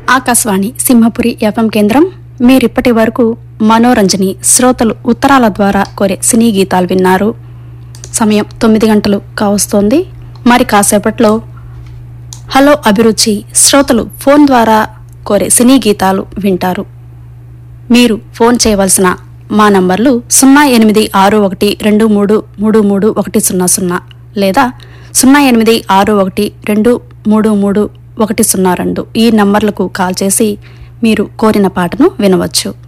Akashvani Simhapuri FM కేంద్రం మీరిప్పటి వరకు మనోరంజని శ్రోతలు ఉత్తరాల ద్వారా కోరే సినీ గీతాలు విన్నారు సమయం తొమ్మిది గంటలు కావస్తోంది మరి కాసేపట్లో హలో అభిరుచి శ్రోతలు ఫోన్ ద్వారా కోరే సినీ గీతాలు వింటారు మీరు ఫోన్ చేయవలసిన మా నంబర్లు సున్నా ఎనిమిది ఆరు ఒకటి రెండు మూడు మూడు మూడు ఒకటి సున్నా సున్నా లేదా సున్నా ఎనిమిది ఆరు ఒకటి రెండు మూడు మూడు ఒకటి సున్నా రెండు ఈ నంబర్లకు కాల్ చేసి మీరు కోరిన పాటను వినవచ్చు